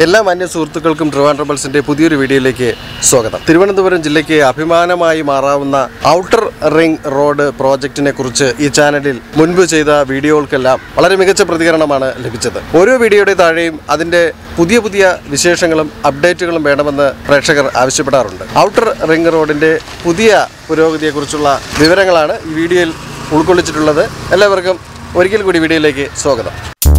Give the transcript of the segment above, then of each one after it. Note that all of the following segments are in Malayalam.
എല്ലാ മാന്യ സുഹൃത്തുക്കൾക്കും ട്രിവാൻഡ്രബിൾസിന്റെ പുതിയൊരു വീഡിയോയിലേക്ക് സ്വാഗതം തിരുവനന്തപുരം ജില്ലയ്ക്ക് അഭിമാനമായി മാറാവുന്ന ഔട്ടർ റിംഗ് റോഡ് പ്രോജക്റ്റിനെ കുറിച്ച് ഈ ചാനലിൽ മുൻപ് ചെയ്ത വീഡിയോകൾക്കെല്ലാം വളരെ മികച്ച പ്രതികരണമാണ് ലഭിച്ചത് ഓരോ വീഡിയോയുടെ താഴെയും അതിന്റെ പുതിയ പുതിയ വിശേഷങ്ങളും അപ്ഡേറ്റുകളും വേണമെന്ന് പ്രേക്ഷകർ ആവശ്യപ്പെടാറുണ്ട് ഔട്ടർ റിംഗ് റോഡിന്റെ പുതിയ പുരോഗതിയെക്കുറിച്ചുള്ള വിവരങ്ങളാണ് ഈ വീഡിയോയിൽ ഉൾക്കൊള്ളിച്ചിട്ടുള്ളത് എല്ലാവർക്കും ഒരിക്കൽ കൂടി വീഡിയോയിലേക്ക് സ്വാഗതം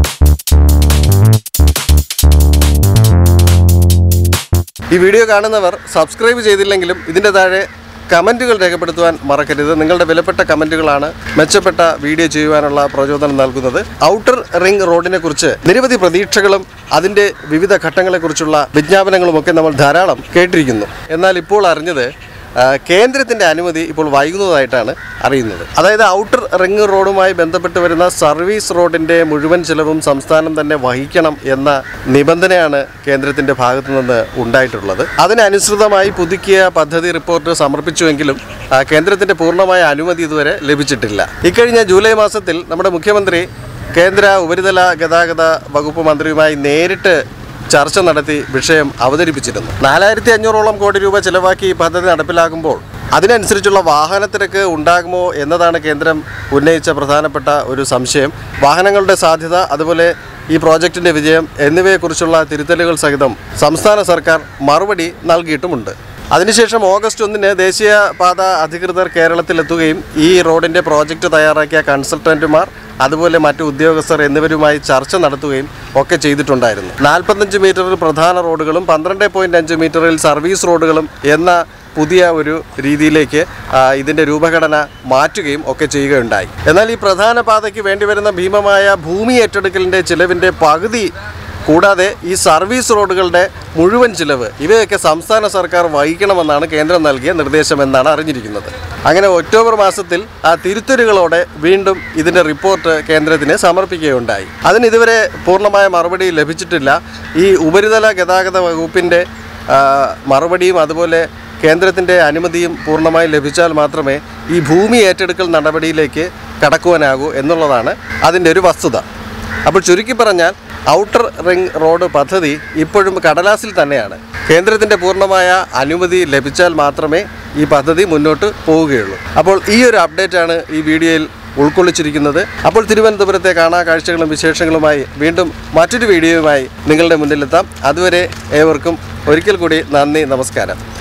ഈ വീഡിയോ കാണുന്നവർ സബ്സ്ക്രൈബ് ചെയ്തില്ലെങ്കിലും ഇതിൻ്റെ താഴെ കമൻറ്റുകൾ രേഖപ്പെടുത്തുവാൻ മറക്കരുത് നിങ്ങളുടെ വിലപ്പെട്ട കമൻറ്റുകളാണ് മെച്ചപ്പെട്ട വീഡിയോ ചെയ്യുവാനുള്ള പ്രചോദനം നൽകുന്നത് ഔട്ടർ റിംഗ് റോഡിനെ കുറിച്ച് നിരവധി പ്രതീക്ഷകളും അതിൻ്റെ വിവിധ ഘട്ടങ്ങളെക്കുറിച്ചുള്ള വിജ്ഞാപനങ്ങളുമൊക്കെ നമ്മൾ ധാരാളം കേട്ടിരിക്കുന്നു എന്നാൽ ഇപ്പോൾ അറിഞ്ഞത് ആ, കേന്ദ്രത്തിന്റെ അനുമതി ഇപ്പോൾ വൈകുന്നതായിട്ടാണ് അറിയുന്നത് അതായത് ഔട്ടർ റിംഗ് റോഡുമായി ബന്ധപ്പെട്ട് വരുന്ന സർവീസ് റോഡിന്റെ മുഴുവൻ ചിലവും സംസ്ഥാനം തന്നെ വഹിക്കണം എന്ന നിബന്ധനയാണ് കേന്ദ്രത്തിന്റെ ഭാഗത്തു നിന്ന് ഉണ്ടായിട്ടുള്ളത് അതിനനുസൃതമായി പുതുക്കിയ പദ്ധതി റിപ്പോർട്ട് സമർപ്പിച്ചുവെങ്കിലും ആ, കേന്ദ്രത്തിന്റെ പൂർണ്ണമായ അനുമതി ഇതുവരെ ലഭിച്ചിട്ടില്ല ഇക്കഴിഞ്ഞ ജൂലൈ മാസത്തിൽ നമ്മുടെ മുഖ്യമന്ത്രി കേന്ദ്ര ഉപരിതല ഗതാഗത വകുപ്പ് മന്ത്രിയുമായി നേരിട്ട് ചർച്ച നടത്തി വിഷയം അവതരിപ്പിച്ചിരുന്നു നാലായിരത്തി അഞ്ഞൂറോളം കോടി രൂപ ചെലവാക്കി ഈ പദ്ധതി നടപ്പിലാക്കുമ്പോൾ അതിനനുസരിച്ചുള്ള വാഹനത്തിരക്ക് ഉണ്ടാകുമോ എന്നതാണ് കേന്ദ്രം ഉന്നയിച്ച പ്രധാനപ്പെട്ട ഒരു സംശയം വാഹനങ്ങളുടെ സാധ്യത അതുപോലെ ഈ പ്രോജക്റ്റിന്റെ വിജയം എന്നിവയെക്കുറിച്ചുള്ള തിരുത്തലുകൾ സഹിതം സംസ്ഥാന സർക്കാർ മറുപടി നൽകിയിട്ടുമുണ്ട് അതിനുശേഷം ഓഗസ്റ്റ് ഒന്നിന് ദേശീയപാത അധികൃതർ കേരളത്തിലെത്തുകയും ഈ റോഡിന്റെ പ്രോജക്റ്റ് തയ്യാറാക്കിയ കൺസൾട്ടന്റുമാർ അതുപോലെ മറ്റു ഉദ്യോഗസ്ഥർ എന്നിവരുമായി ചർച്ച നടത്തുകയും ഒക്കെ ചെയ്തിട്ടുണ്ടായിരുന്നു നാൽപ്പത്തഞ്ച് മീറ്ററിൽ പ്രധാന റോഡുകളും പന്ത്രണ്ട് പോയിന്റ് അഞ്ച് മീറ്ററിൽ സർവീസ് റോഡുകളും എന്ന പുതിയ ഒരു രീതിയിലേക്ക് ആ, ഇതിന്റെ രൂപഘടന മാറ്റുകയും ഒക്കെ ചെയ്യുകയുണ്ടായി എന്നാൽ ഈ പ്രധാന പാതയ്ക്ക് വേണ്ടിവരുന്ന ഭീമമായ ഭൂമി ഏറ്റെടുക്കലിന്റെ ചിലവിന്റെ പകുതി കൂടാതെ ഈ സർവീസ് റോഡുകളുടെ മുഴുവൻ ചിലവ് ഇവയൊക്കെ സംസ്ഥാന സർക്കാർ വഹിക്കണമെന്നാണ് കേന്ദ്രം നൽകിയ നിർദ്ദേശമെന്നാണ് അറിഞ്ഞിരിക്കുന്നത് അങ്ങനെ ഒക്ടോബർ മാസത്തിൽ ആ തിരുത്തലുകളോടെ വീണ്ടും ഇതിൻ്റെ റിപ്പോർട്ട് കേന്ദ്രത്തിന് സമർപ്പിക്കുകയുണ്ടായി അതിന് ഇതുവരെ പൂർണ്ണമായ മറുപടി ലഭിച്ചിട്ടില്ല ഈ ഉപരിതല ഗതാഗത വകുപ്പിൻ്റെ ആ, മറുപടിയും അതുപോലെ കേന്ദ്രത്തിൻ്റെ അനുമതിയും പൂർണ്ണമായി ലഭിച്ചാൽ മാത്രമേ ഈ ഭൂമി ഏറ്റെടുക്കൽ നടപടിയിലേക്ക് കടക്കുവാനാകൂ എന്നുള്ളതാണ് അതിൻ്റെ ഒരു വസ്തുത അപ്പോൾ ചുരുക്കി പറഞ്ഞാൽ ഔട്ടർ റിംഗ് റോഡ് പദ്ധതി ഇപ്പോഴും കടലാസിൽ തന്നെയാണ് കേന്ദ്രത്തിൻ്റെ പൂർണ്ണമായ അനുമതി ലഭിച്ചാൽ മാത്രമേ ഈ പദ്ധതി മുന്നോട്ട് പോവുകയുള്ളൂ അപ്പോൾ ഈ ഒരു അപ്ഡേറ്റ് ആണ് ഈ വീഡിയോയിൽ ഉൾക്കൊള്ളിച്ചിരിക്കുന്നത് അപ്പോൾ തിരുവനന്തപുരത്തെ കാണാ കാഴ്ചകളും വിശേഷങ്ങളുമായി വീണ്ടും മറ്റൊരു വീഡിയോയുമായി നിങ്ങളുടെ മുന്നിലെത്താം അതുവരെ ഏവർക്കും ഒരിക്കൽ കൂടി നന്ദി നമസ്കാരം